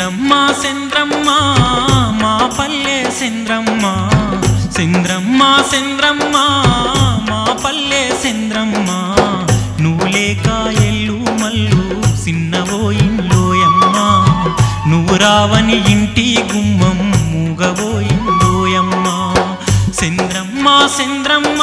చంద్రమ్మ చంద్రమ్మ మా పల్లె చంద్రమ్మ చంద్రమ్మ చంద్రమ్మ మా పల్లె చంద్రమ్మ నువ్వు లేక ఎల్లు మల్లు చిన్నవోయింలోయమ్మ నువ్వు రావని ఇంటి గుమ్మం మూగబోయిందోయమ్మ చంద్రమ్మ చంద్రమ్మ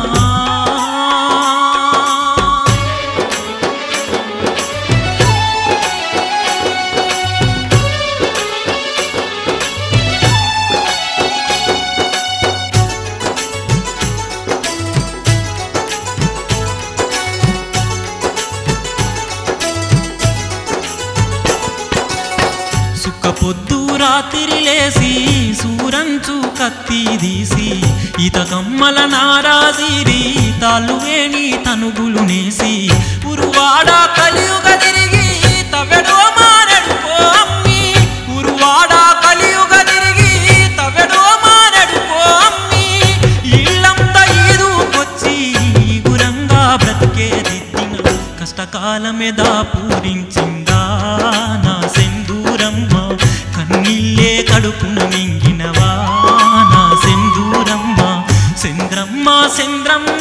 సుక్క పొద్దు రాత్రి లేసి సూరంచు కత్తి తీసి ఈత కమ్మల నారాజీరి తాళ్ళువేణి తనుగులు నేసి ఉరువాడ కలియుగ తిరిగి తవ్వెడో మారెడుకో అమ్మి ఉరువాడ కలియుగ తిరిగి తవ్వెడో మారెడుకో అమ్మి ఇల్లంతా ఈదుకొచ్చి గురంగా బ్రతికే దిద్దిన కష్టకాలమే దాపూరించిందా నా సెందూరమ్మ కన్నీళ్ళే కడుపున మింగినవా నా సెందూరమ్మ చంద్రమ్మ చంద్రమ్మ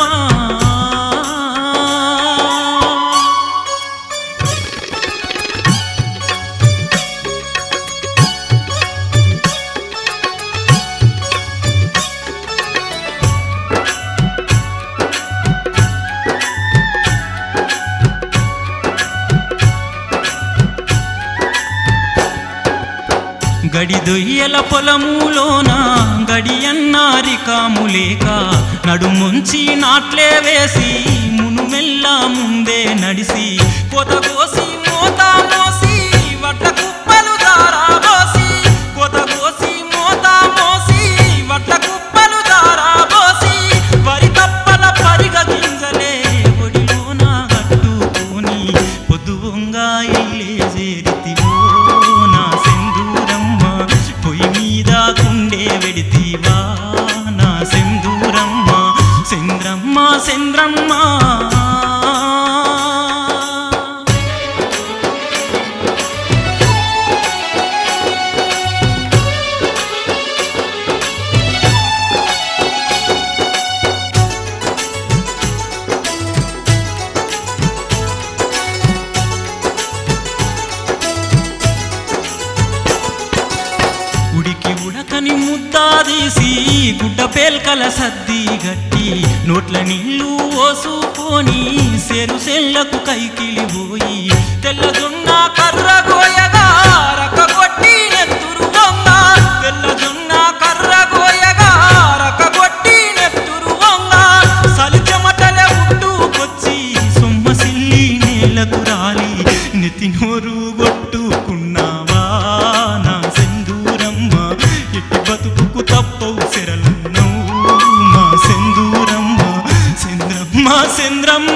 గడిదొయ్యల పొలములోన గడియన్నారి కాములేక నడుముంచి నాట్లే వేసి మునుమెల్ల ముందే నడిసి కొత కోసి మోత మోసి వడ్ల కుప్పలు దారాబోసి కొత కోసి మోత మోసి వడ్ల కుప్పలు దారాబోసి వరి తప్పల పరిగ గింజలే ఒడిలోన కట్టుకొని పొద్దుగా ఇల్లే చేరితివో నా సెందూరమ్మ పొయ్యి మీద కుండే వెడితివా నా సెందూరమ్మ చంద్రమ్మ చంద్రమ్మ ఉడికి ఉడకని ముద్దాదీసి గుడ్డ పేల్కల సద్ది గట్టి నోట్ల నీళ్లు ఓసుకొని సెరు సెల్లకు కైకిలి పోయి తెల్లజొన్న కర్ర గోయగా రక్క కొట్టి నెత్తురు వంగ తెల్లజొన్న కర్ర గోయగా రక్క కొట్టి నెత్తురు వంగ సలిచమటలే ఉట్టుకొచ్చి సొమ్మసిల్లి నేలకు రాలి నెత్తి నోరు కొట్టుకున్నావా నా సెందూరమ్మ ఎట్టి బతుకుకు తప్పవు సెరలున్నవు మా సెందూరమ్మ చంద్రమ్మ చంద్రమ్మ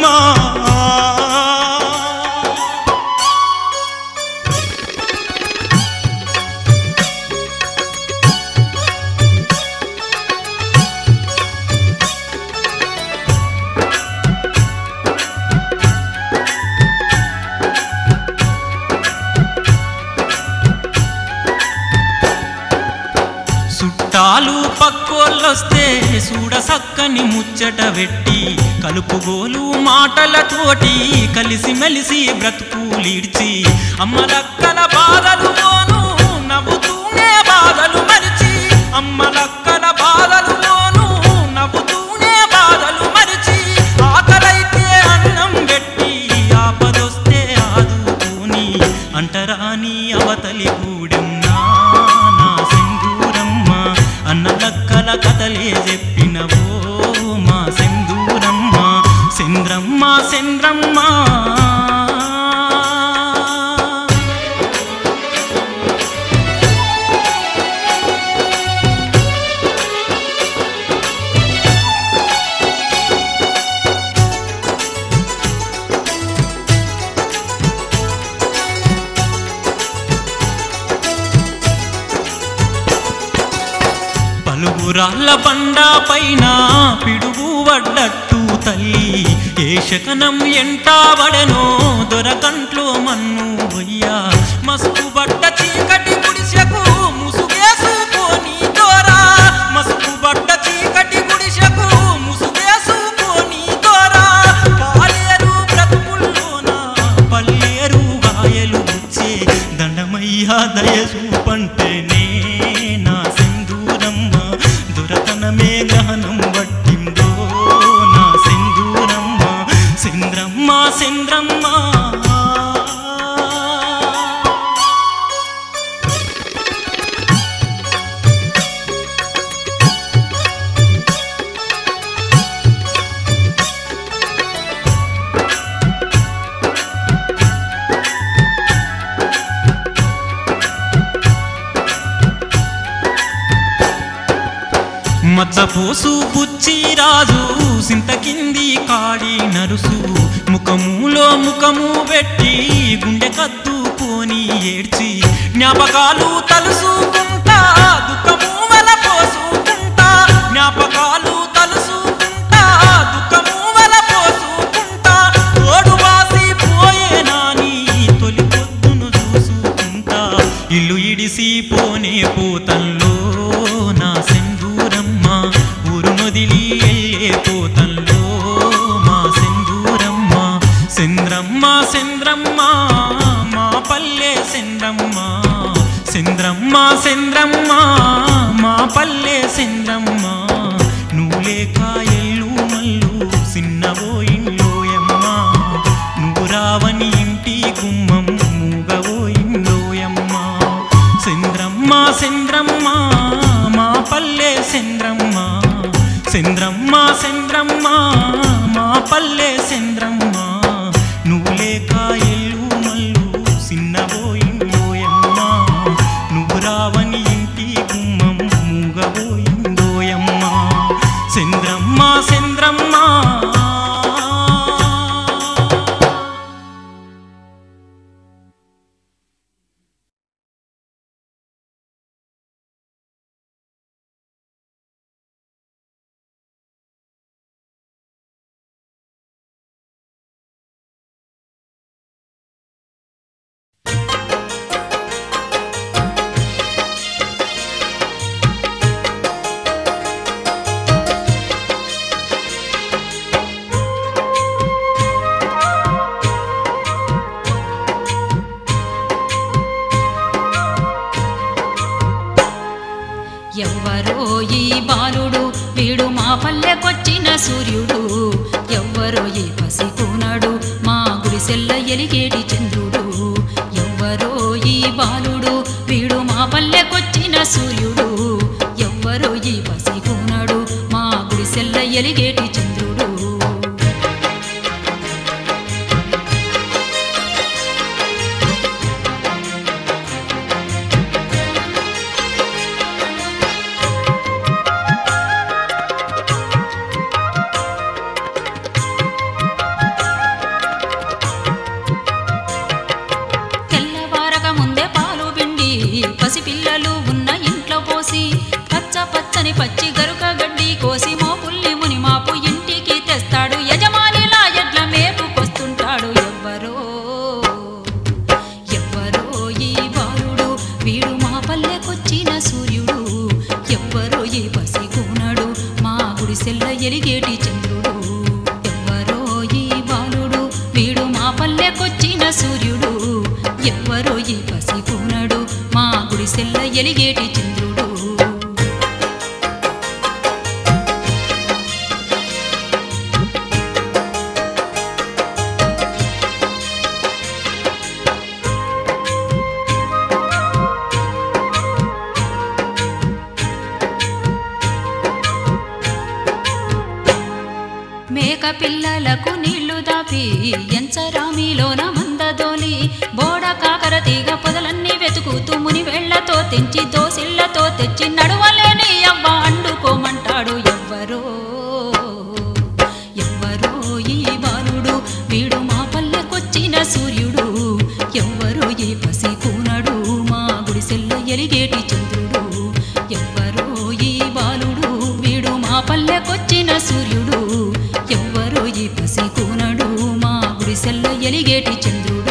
చుట్టాలు పక్కోళ్ళొస్తే చూడ సక్కని ముచ్చట వెట్టి కలుపుగోలు మాటలతోటి కలిసి మెలిసి బ్రతుకులీడ్చి అమ్మలక్కల బాధలు పోను నవ్వుతూనే బాధలు మరిచి అమ్మలక్కల బాధలు పోను నవ్వుతూనే బాధలు మరిచి ఆకలైతే అన్నం పెట్టి ఆపదొస్తే ఆదుకొని అంటరాని అవతలి గూడెం నా నా సింధూరమ్మ అన్న లక్కల కథలే చెప్పినవో మా సింధూరమ్మ చంద్రమ్మ చంద్రమ్మ పలుగురాళ్ళ బండ పైన పిడుగు వడ్డట్టు తల్లి ఏ శకనం ఎంటావడనో దొరకంట్లో మన్ను వయ్యా మసుకు బట్ట చీకటి ఇహా దయచూపంటేనే నా సింధూరమ్మ దురతనమే గ్రహణం పట్టిందో నా సింధూరమ్మ సింద్రమ్మ సింద్రమ్మ మచ్చపోసు బుచ్చిరాజు సింతకింది కాడి నరుసు ముఖములో ముఖము పెట్టి గుండె కద్దుకొని ఏడ్చి జ్ఞాపకాలు తలుసుకుంటా దుఃఖము వల పోసుకుంటా జ్ఞాపకాలు తలుసుకుంటా దుఃఖము వల పోసుకుంటా ఓడు వాసి పోయేనాని తొలి పొద్దును చూసుకుంటా ఇల్లు ఇడిసి పోనే పోతల్లో నా సింధూరమ్మ ఊరు నొదిలి ఎల్లే పోతల్లో మా సింధూరమ్మ సింద్రమ్మ సింద్రమ్మ మా పల్లె సింద్రమ్మ సింద్రమ్మ సింద్రమ్మ మా పల్లె సింద్రమ్మ నువ్వు లేక ఎల్లు మల్లు సిన్నవోయింలోయమ్మ నువ్వు రావని ఇంటి గుమ్మం మూగవోయింలోయమ్మ సింద్రమ్మ సింద్రమ్మ మా పల్లె సింద్రమ్మ సింద్రమ్మ సింద్రమ్మ మా పల్లె సింద్రమ్మ నువ్వు లేక ఎల్లు మల్లు సిన్నబోయిందోయమ్మ నువ్వు రావని ఇంటి గుమ్మం మూగబోయిందోయమ్మ సింద్రమ్మ సింద్రమ్మ ఎవ్వరో ఈ బాలుడు వీడు మా పల్లెకొచ్చిన సూర్యుడు ఎవ్వరో ఈ పసికూనడు మా గుడిసెల్ల ఎలిగేటి చంద్రుడు ఎవ్వరో ఈ బాలుడు వీడు మా పల్లెకొచ్చిన సూర్యుడు ఎవ్వరో ఈ పసికూనడు మా గుడిసెల్ల ఎలిగేటి చంద్రుడు తెల్లవారక ముందే పాలు పిండి పసిపిల్లలు ఉన్న ఇంట్లో పోసి పచ్చ పచ్చని పచ్చి గరుక గడ్డి కోసి మోపుల్ని ముని మాపు ఇంటికి తెస్తాడు యజమానిలా ఎడ్ల మేపుకొస్తుంటాడు ఎవ్వరో ఎవ్వరో ఈ బాలుడు వీడు మా పల్లెకొచ్చిన సూర్యుడు ఎవ్వరో ఈ పసికూనడు మా గుడిసెల్ల ఎలిగేటి చంద్రుడు ఎవ్వరో ఈ బాలుడు వీడు మా పల్లెకొచ్చిన సూర్యుడు ఎవ్వరో ఈ పసికూనడు మా గుడిసెల్ల ఎలిగేటి చంద్రుడు మేక పిల్లలకు నీళ్లు దాపి ఎంచరామిలోన మందదోలి బోడ కాకర తీగ పొదలన్నీ వెతుకుతూ ముని వేళ్లతో తెంచి దోసిళ్లతో తెచ్చి నడువలేని అవ్వ అండుకోమంటాడు ఎవ్వరో ఎవ్వరో ఈ బాలుడు వీడు మా పల్లెకొచ్చిన సూర్యుడు ఎవ్వరో ఈ పసి కూనడు మా గుడిసెల్ల ఎలిగేటి చంద్రుడు ఎవ్వరో ఈ బాలుడు వీడు మా పల్లెకొచ్చిన సూర్యుడు ఎవ్వరో ఈ పసి కూనడు మా గుడిసెల్ల ఎలిగేటి చంద్రుడు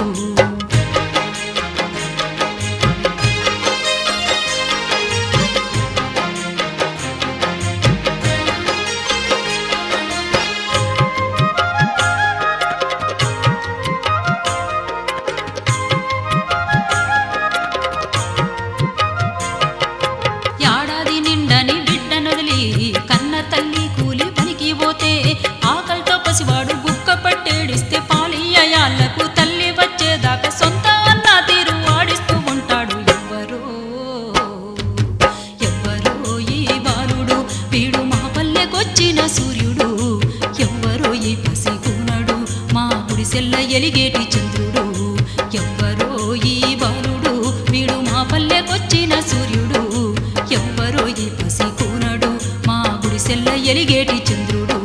ఎలిగేటి చంద్రుడు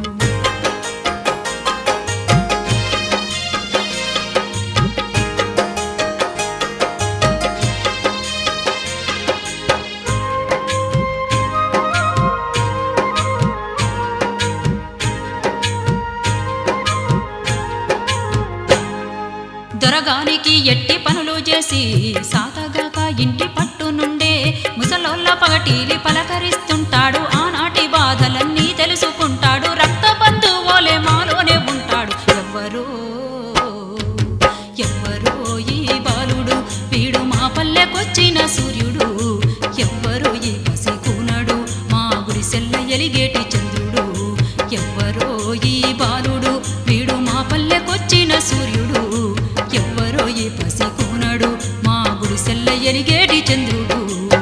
దొరగానికి ఎట్టి పనులు చేసి సాతగాక ఇంటి పట్టు నుండే ముసలోళ్ళ పగటీలి పలకరిస్తుంటాడు ఆనాటి బాధలన్నీ తెలుసుకుంటాడు రక్త బంధువులే మాలోనే ఉంటాడు ఎవ్వరో ఎవ్వరో ఈ బాలుడు వీడు మా పల్లెకొచ్చిన సూర్యుడు ఎవ్వరో ఈ పసికూనడు మా గుడిసెల్ల ఎలిగేటి చంద్రుడు ఎవ్వరో ఈ బాలుడు వీడు మా పల్లెకొచ్చిన సూర్యుడు ఎవ్వరో ఈ పసికూనడు మా గుడిసెల్ల ఎలిగేటి చంద్రుడు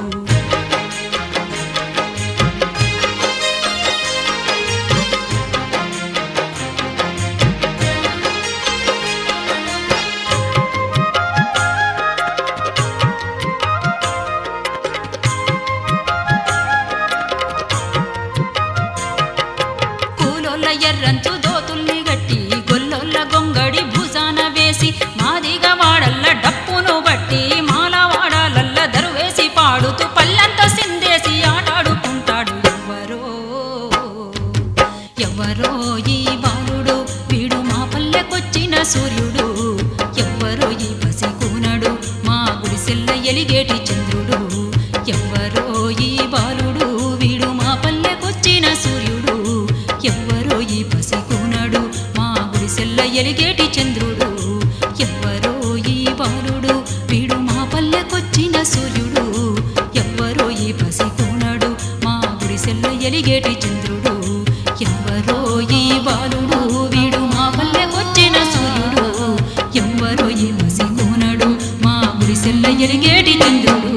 కూలోళ్ళ ఎర్రంచు దోతుల్ని గట్టి గొల్లోళ్ళ గొంగడి భుజాన వేసి మాదిగ వాడల్ల డప్పును బట్టి మాల వాడాలల్ల దరువేసి పాడుతూ పల్లంత సిందేసి ఆటాడుకుంటాడు ఎవ్వరో ఎవ్వరో ఈ బాలుడు వీడు మా పల్లెకొచ్చిన సూర్యుడు ఎవ్వరో ఈ పసికూనడు మా గుడిసెల్ల ఎలిగేటి చంద్రుడు ఎవ్వరో ఈ బాలుడు వీడు మా పల్లెకొచ్చిన సూర్యుడు ఎవ్వరో ఈ పసికూనడు మా గుడిసెల్ల ఎలిగేటి చంద్రుడు ఎవ్వరో ఈ బాలుడు వీడు మా పల్లెకొచ్చిన సూర్యుడు ఎవ్వరో ఈ పసికూనడు మా గుడిసెల్ల ఎలిగేటి చంద్రుడు ఎవ్వరో ఈ బాలుడు వీడు మా పల్లెకొచ్చిన సూర్యుడు ఎవ్వరో ఈ పసికూనడు మా గుడిసెల్ల ఎలిగేటి చంద్రుడు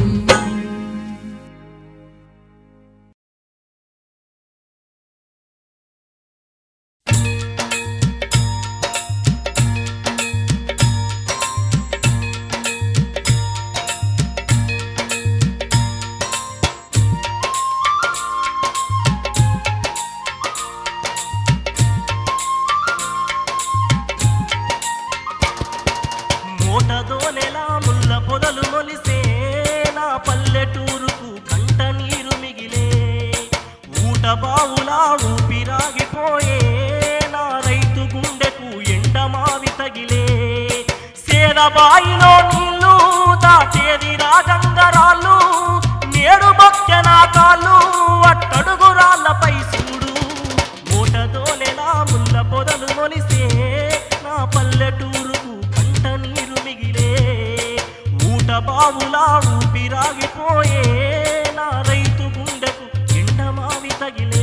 మూటదోనెలా ముల్ల పొదలు మొలిసే నా పల్లెటూరుకు కంట నీరు మిగిలే ఊట బావులా ఊపిరాగిపోయే నా రైతు గుండెకు ఎండమావి తగిలే సేదబాయిలో నీళ్లు దాటేది రాగంగరాళ్ళు నేడు బొక్కె నా కాళ్ళు అట్టడుగు రాళ్ళపై చూడు మూటదోనెలా ముల్ల పొదలు మొలిసే నా పల్లెటూరుకు కంట నీరు మిగిలే ఊట బావులా ఊపిరాగిపోయే నా రైతు గుండెకు ఎండమావి తగిలే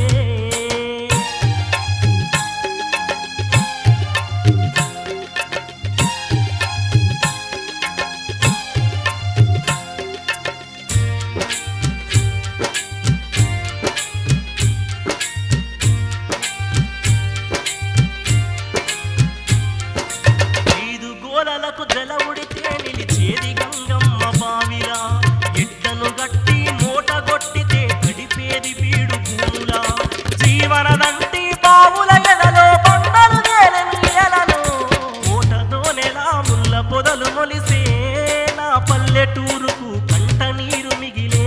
ఐదు గోలలకు జలవుడితే నిలిచేది గంగమ్మ బావిలా ఎడ్డను గట్టి మూట గొట్టితే గడిపేది బీడు పూలా జీవనదంటి బావుల ఎదలో బండలు తేలని ఎలను మూటతోనెలా ముల్ల పొదలు మొలిసే నా పల్లెటూరుకు కంట నీరు మిగిలే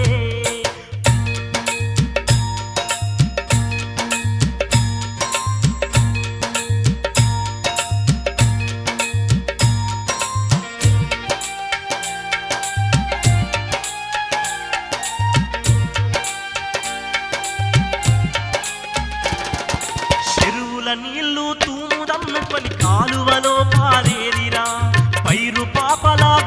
చెరువుల నీళ్లు తూముదమ్ముకొని కాలువలో పారేదిరా పైరు పాపలా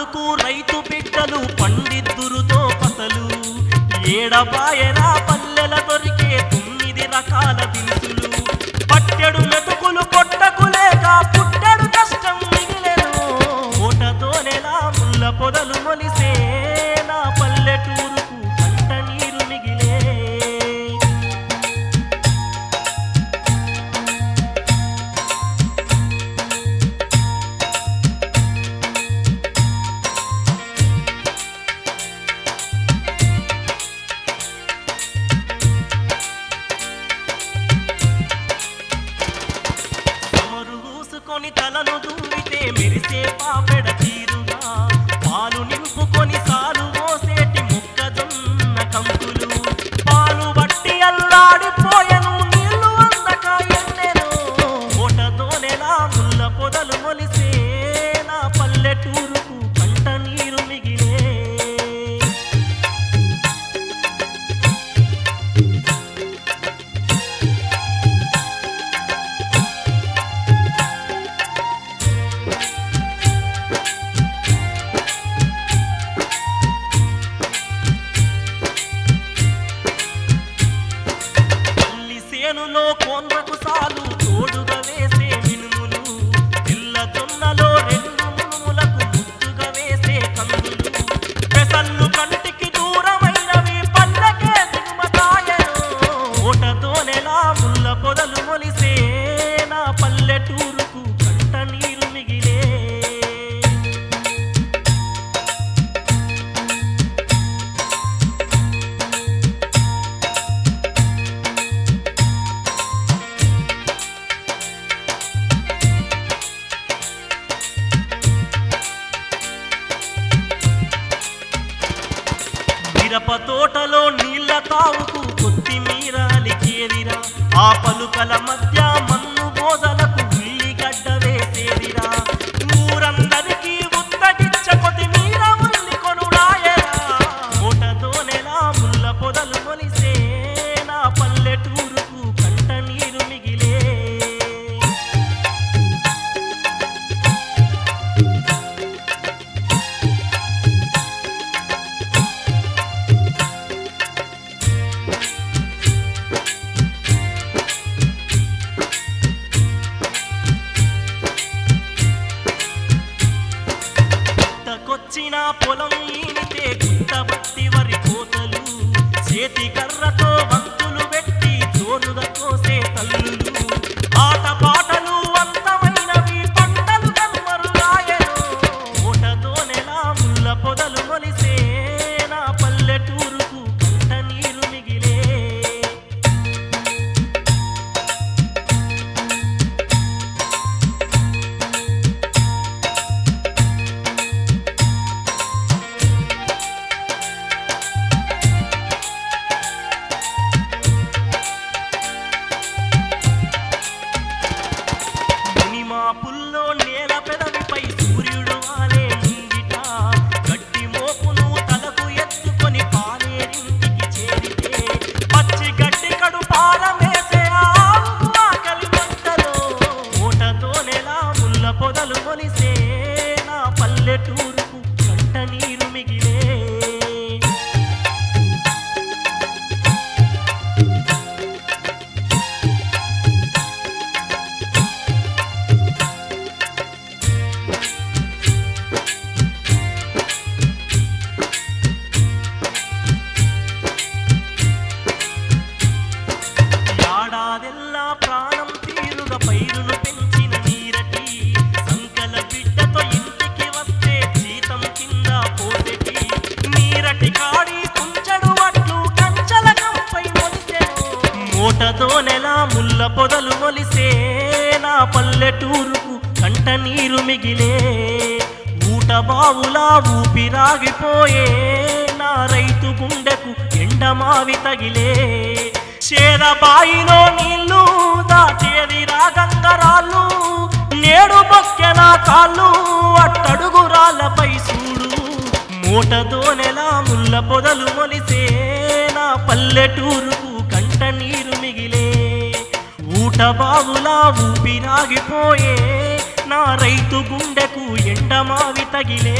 పండుకు రైతు బిడ్డలు పండిద్దురుతో పసలు ఏడబాయరా పల్లెల దొరికే తొమ్మిది రకాల దినుసులు పట్టెడు మెతుకులు కొట్టకు లేక పుట్టెడు కష్టం మిగిలెను ఓటతోనెలా ముళ్ళ పొదలు మొలిసే నా పల్లెటూరుకు కంట నీరు మిగిలే సమరు పూసుకొని తలను దూరితే మెరిసే పాపెడ తీరుగా పాలు నింపుకొని సాలు మోసేటి మొక్కజొన్న కంకులు పాలు బట్టి అల్లాడిపోయెను నీళ్లు అందక ఎన్నెను ఓటతోనెలా ముళ్ళ పొదలు మొలిసే నా పల్లెటూరుకు కంట నీరు మిగిలే తల్లి సేనులో కోన్రకు సాలు తోడుగా వేసే మినుములు పిల్ల జొన్నలో రెండు మునుములకు ముద్దుగా వేసే కందులు పెసళ్ళు కంటికి దూరమైనవి పల్లకే దిగుమతాయను ఓటతోనెలా ముళ్ళ పొదలు మొలిసే నా పల్లెటూరుకు కంట నీరు మిగిలే మిరప తోటలో నీళ్ల తావుకు కొత్తిమీర అలికేదిరా ఆ పలుకల మధ్య మన్ను బోధలకు ఉల్లిగడ్డ వేసేదిరా ఊరందరికీ ఉత్తగించ కొత్తిమీర ఉల్లి కొనుడాయరా ఓటతోనెలా ముళ్ళ పొదలు మొలిసే నా పల్లెటూరుకు కంట నీరు మిగిలే గుట్టకొచ్చిన పొలం ఈనితే గుట్టబట్టి వరి కోతలు చేతి కర్రతో వంతులు పెట్టి జోరుగా కోసే తల్లులు ఆట పాటలు అంతమైనవి పంటలు కనుమరుగాయను ఓటతోనెలా ముళ్ళ పొదలు మొలిసే నా పల్లెటూరుకు కంట నీరు మిగిలే మునిమా పుల్లో నేల పెదవిపై సూర్యుడు వాలే ముంగిట గట్టి మోపును తలకు ఎత్తుకొని పాలేరింటికి చేరితే పచ్చి గడ్డి కడు పాలమేసే ఆవుకు ఆకలి మంటలో ఓటతోనెలా ముళ్ళ పొదలు మొలిసే నా పల్లెటూరుకు కంట నీరు మిగిలే ఏడాదెల్లా ప్రాణం తీరుగా పైరును పెంచిన నీరటి సంకల బిడ్డతో ఇంటికి వస్తే జీతం కింద పోతెటి నీరటి కాడి కుంచడు వడ్లు కంచల కంపై మొలిసెను మూటతో నెల ముళ్ళ పొదలు మొలిసే నా పల్లెటూరుకు కంట నీరు మిగిలే ఊట బావులా ఊపిరాగిపోయే నా రైతు గుండెకు ఎండమావి తగిలే చేరబాయిలో నీళ్లు దాచేది రాగంగరాళ్ళు నేడు బొక్కెన కాళ్ళు అట్టడుగు రాళ్ళపై చూడు మూటతోనెలా ముళ్ళ పొదలు మొలిసే నా పల్లెటూరుకు కంట నీరు మిగిలే ఊట బావులా ఊపిరాగిపోయే నా రైతు గుండెకు ఎండమావి తగిలే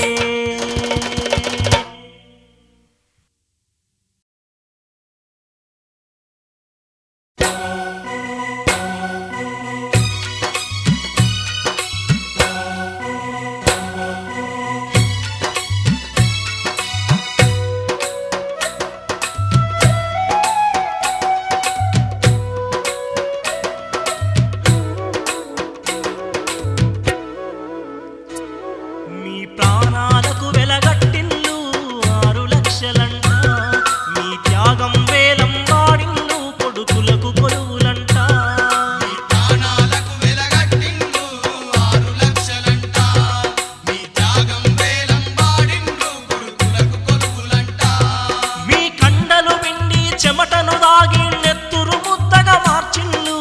మీ ప్రాణాలకు వెలగట్టిల్లు ఆరు లక్షలంట మీ త్యాగం వేలం వాడిల్లు కొడుకులకు కొలువులంట ప్రాణాలకు వెలగట్టిండు ఆరు లక్షలంట మీ త్యాగం వేలం పాడిండు కొడుకులకు కొలువులంట మీ కండలు విండి చెమటను దాగి నెత్తురు ముద్దగా మార్చిల్లు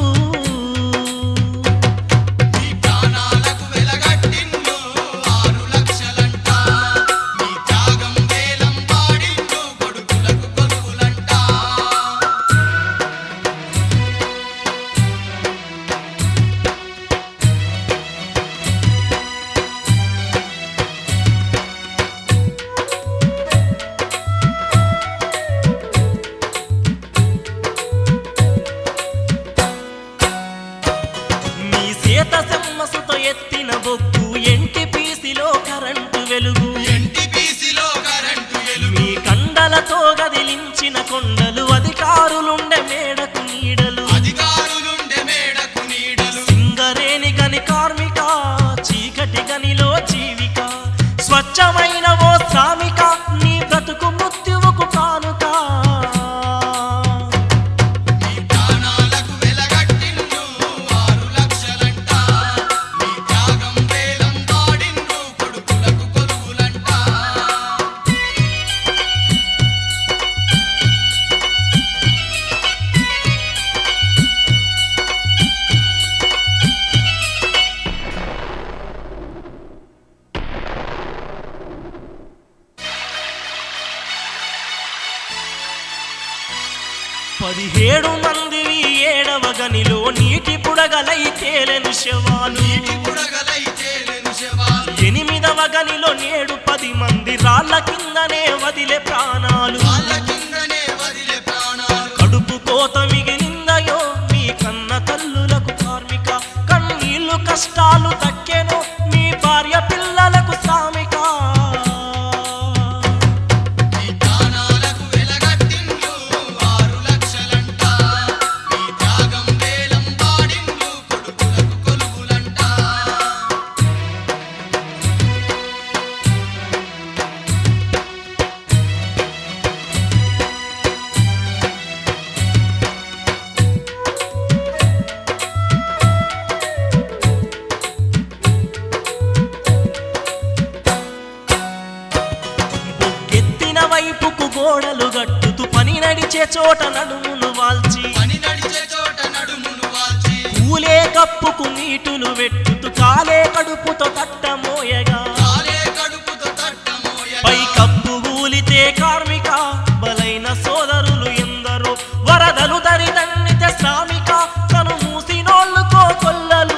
మీ ప్రాణాలకు వెలగట్టిండు ఆరు లక్షలంట మీ త్యాగం వేలం పాడిండు కొడుకులకు కొలువులంట మీ సీత సెమ్మసుతో ఎత్తిన బొగ్గు ఎంటి పీసిలో కరెంటు వెలుగు ఎన్టీపీసీలో కరెంటు వెలుగు మీ కండలతో గదిలించిన కొండలు అధికారులుండే మేడకు నీడలు అధికారులుండే మేడకు నీడలు సింగరేణి గని కార్మిక చీకటి గనిలో జీవిక స్వచ్ఛమైన ఓ శ్రామిక నీ బ్రతుకు మృత్యువుకు కానుక మీ ప్రాణాలకు వెలగట్టిండు ఆరు లక్షలంట మీ త్యాగం వేలం పాడిండు కొడుకులకు కొలువులంట పదిహేడు మందివి ఏడవ గనిలో నీటి పుడగలై తేలెను శవాలు నీటి బుడగలై తేలెను శవాలు ఎనిమిదవ గనిలో నేడు పది మంది రాళ్ళ కిందనే వదిలే ప్రాణాలు వాళ్ళ కిందనే వదిలే ప్రాణాలు కడుపు కోత మిగిలిందయో మీ కన్న తల్లులకు కార్మిక కన్నీళ్లు కష్టాలు దక్కెను మీ భార్య పిల్లలకు శ్రామిక మీ ప్రాణాలకు వెలగట్టిండు ఆరు లక్షలంట మీ త్యాగం వేలం పాడిండు కొడుకులకు కొలువులంట బొగ్గెత్తిన వైపుకు గోడలు గట్టుతూ పని నడిచే చోట నడుమును వాల్చి పని నడిచే చోట నడుమును వాల్చి పూలే కప్పుకు నీటులు వెట్టుతూ కాలే కడుపుతో తట్టమోయగా కాలే కడుపుతో తట్టమోయగా పై కప్పు గూలితే కార్మిక బలైన సోదరులు ఎందరో వరదలు దరిదన్నితే శ్రామిక కను మూసినోళ్ళుకో కొల్లలు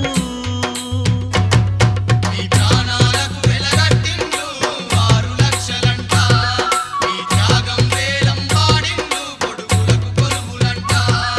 మీ ప్రాణాలకు వెలగట్టిండు ఆరు లక్షలంట మీ త్యాగం వేలం పాడిండు కొడుకులకు కొలువులంట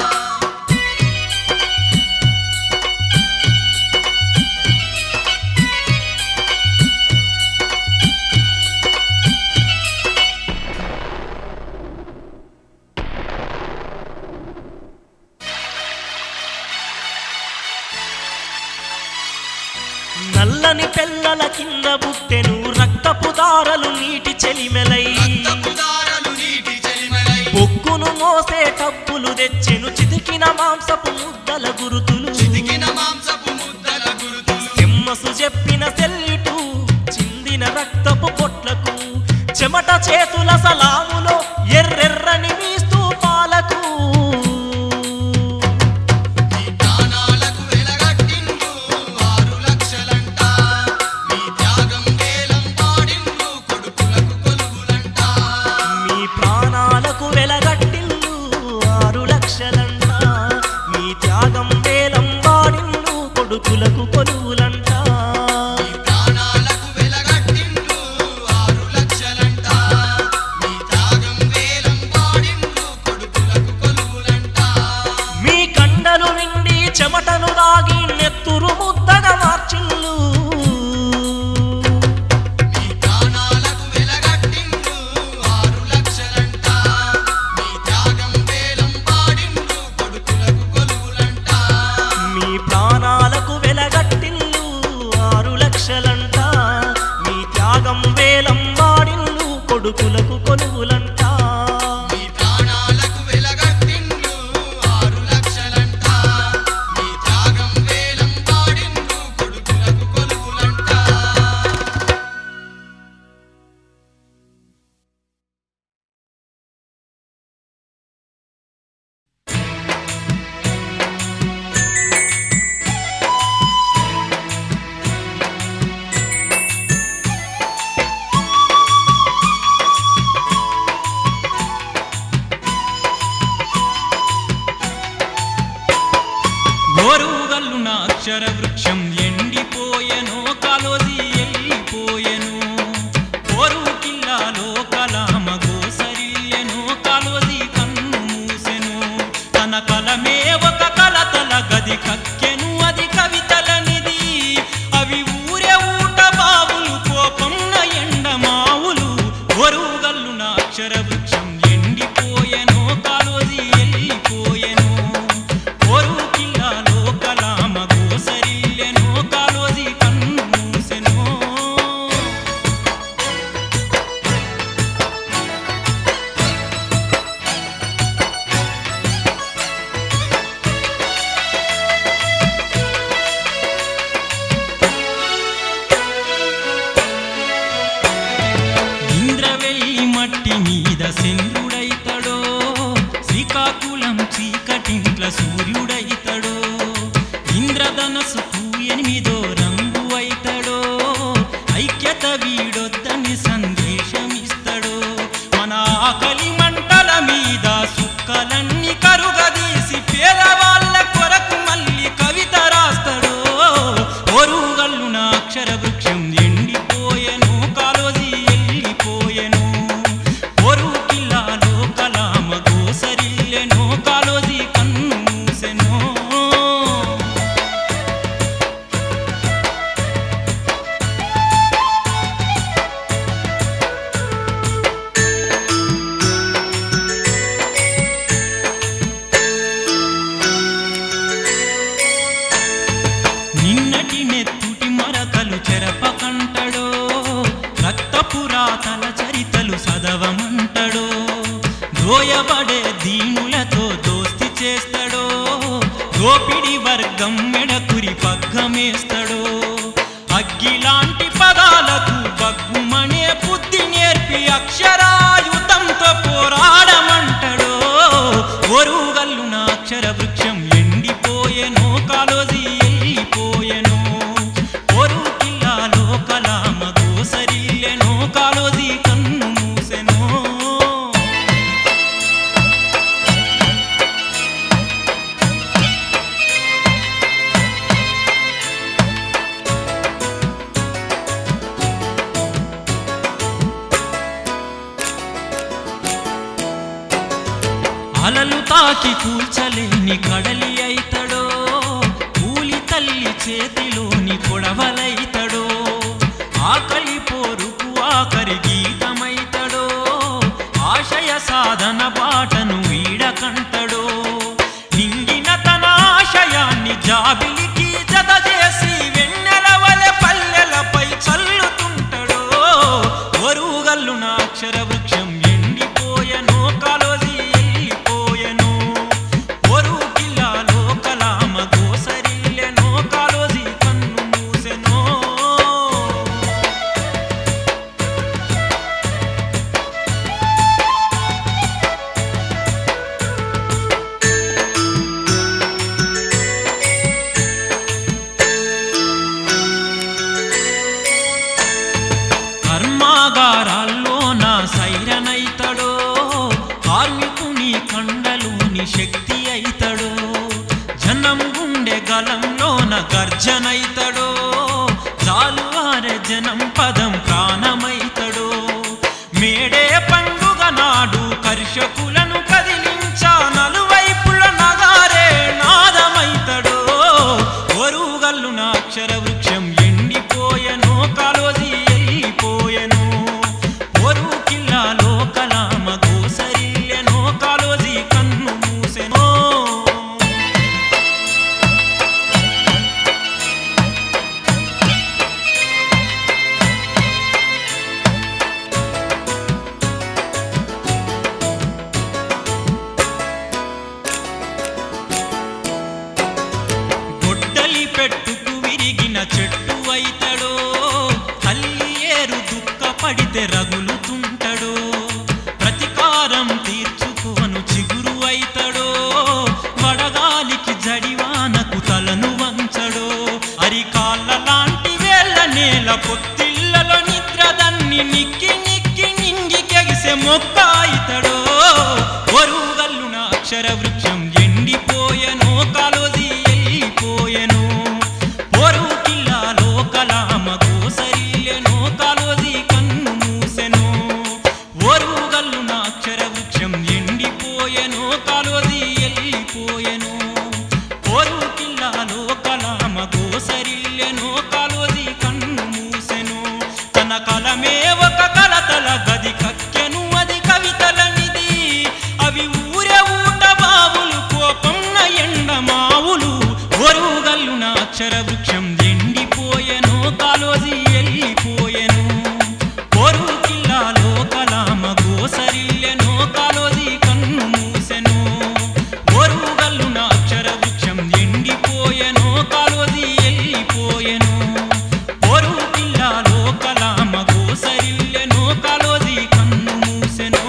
నల్లని పెళ్ళల కింద బుట్టెను రక్తపు దారలు నీటి చెలిమెలై రక్తపుదారలు నీటి చెలిమలై బొగ్గును మోసే టబ్బులు తెచ్చెను చితికిన మాంసపు ముద్దల గురుతులు చితికిన మాంసపు ముద్దల గురుతులు ఎమ్మసు చెప్పిన సెల్లిటు చిందిన రక్తపు పొట్లకు చెమట చేతుల సలాములో ఎర్రెర్రని మీ స్తూపాలకు మీ ప్రాణాలకు వెలగట్టిండు ఆరు లక్షలంట మీ త్యాగం వేలం పాడిండు కొడుకులకు కొలువులంట మీ ప్రాణాలకు వెలగట్టిల్లు ఆరు లక్షలంట మీ త్యాగం వేలం వాడిండు కొడుకులకు కొలువులంట చెమటను రాగి నెత్తురు ముద్దగా మార్చిల్లు మీ ప్రాణాలకు వెలగట్టిండు ఆరు లక్షలంట మీ త్యాగం వేలం పాడిండు కొడుకులకు కొలువులంట మీ ప్రాణాలకు వెలగట్టిల్లు ఆరు లక్షలంట మీ త్యాగం వేలం వాడిల్లు కొడుకులకు కొలువులంట మీ ప్రాణాలకు వెలగట్టిండు ఆరు లక్షలంట మీ త్యాగం వేలం పాడిండు కొడుకులకు కొలువులంట గోరుగల్లున అక్షర వృక్షం ఎండిపోయెను కాలోజీ ఎల్లిపోయెను ఓరు కిల్లాలో కలామ గోసరిల్లెను కాలోజీ కన్ను మూసెను తన కలమే ఒక కలతల గది కక్కెను అది కవితలనిది అవి ఊరే ఊట బావులు కోపంన ఎండమావులు ఓరుగల్లున అక్షర వృక్షం ఎండిపోయెను కాలోజీ ఎల్లిపోయెను ఓరు కిల్లాలో కలామ గోసరిల్లెను కాలోజీ కన్ను మూసెను ఇంద్రవెల్లి మట్టి మీద చంద్రుడైతడో శ్రీకాకుళం చీకటింట్ల సూర్యుడైతడో ఇంద్రధనస్సుకు ఎనిమిదో రంగు అయితడో ఐక్యత వీడొద్దని సందేశమిస్తడో మన ఆకలి మంటల మీద సుక్కలన్నీ కరుగదీసి పేదవాళ్ళ కొరకు మళ్ళీ కవిత రాస్తాడో ఓరుగల్లున అక్షర వృక్షం ఎండిపోయెను కాలోజీ ఎల్లిపోయెను ఓరు కిల్లాలో కలామ గోసరిల్లెను కాలోజీ కన్ను మూసెను నిన్నటి నెత్తుటి మరకలు చెరపకంటడో రక్తపురాతల చరితలు సదవమంటడో దోయబడే దీనులతో దోస్తి చేస్తాడో దోపిడి వర్గం మెడకురి పగ్గమేస్తాడో అగ్గిలాంటి పదాలకు బగ్గుమనే బుద్ధి నేర్పి అక్షరాయుతంతో పోరాడమంటడో ఒరుగల్లున అక్షర వృక్షం ఎండిపోయెను కాలోజీ ఎల్లిపోయెను ఒరు కిల్లాలో కలామ గోసరిల్లెను కాలోజీ కన్ను మూసెను అలలు తాకి కూల్చలేని కడలి అయితడో కూలి తల్లి చేతిలోని కొడవలైతడో ఆకలి పోరుకు ఆఖరి గీతమైతడో ఆశయ సాధన బాటను వీడకంటడో నింగిన తన ఆశయాన్ని జాబిలికి జత చేసి వెన్నెల వలె పల్లెలపై చల్లుతుంటడో ఒరుగల్లున అక్షర వృక్షం ఎండిపోయెను కాలోజీ ఎల్లిపోయెను ఒరు కిల్లాలో కలామ గోసరిల్లెను కాలోజీ కన్ను మూసెను కర్మాగారాల్లో నా సైరనైతడో కార్మికుని కండలోని శక్తి అయితడో జనం గుండె గలంలోన గర్జనైతడో జాలువారె జనం పదం ప్రాణమైతడో మేడే పండుగ నాడు కర్షకులను కదిలించా నలువైపుల నగారే నాదమైతడో పెట్టుకు విరిగిన చెట్టు అయితడో తల్లి ఏరు దుఃఖపడితే రగులుతుంటడో ప్రతికారం తీర్చుకోను చిగురు అయితడో వడగాలికి జడివానకు తలను వంచడో అరికాళ్ళ లాంటి వేళ్ళ నేల పొత్తిళ్ళలో నిద్రదన్ని నిక్కి నిక్కి నింగి కెగిసే మొక్క అయితడో ఒరుగల్లున అక్షర వృక్షం ఎండిపోయెనో కాలోజీ వెళ్ళిపోయెను పొరుకిల్లాలో కలామ గోసరిల్లెనో కాలోజీ కన్ను మూసెను ఒరుగల్లున అక్షర వృక్షం ఎండిపోయెనో కాలోజీ వెళ్ళిపోయెను పొరుకిల్లాలో కలామ గోసరిల్లెనో కాలోజీ కన్ను మూసెను తన కలమే ఒక కలతల గది కక్కెను అది కవితల నిధి అవి ఊరే ఊట బావులు కోపంన ఎండ మావులు ఒరుగల్లున అక్షర వృక్షం ఎండిపోయెను కాలోజీ వెళ్ళిపోయెను పొరుకిల్లాలో కలామ గోసరిల్లెనో కాలోజీ కన్ను మూసెను ఒరుగల్లున అక్షర వృక్షం ఎండిపోయెనో కాలోజీ వెళ్ళిపోయెను పొరుకిల్లాలో కలామ గోసరిల్లెనో కాలోజీ కన్ను మూసెను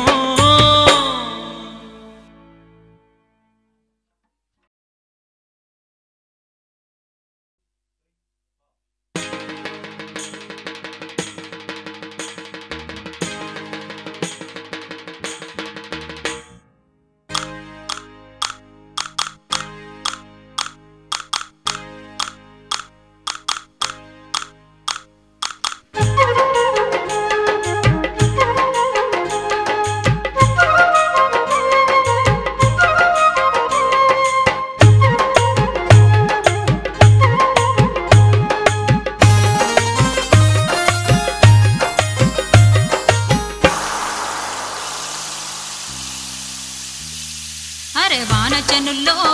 అరే వానచనుల్లో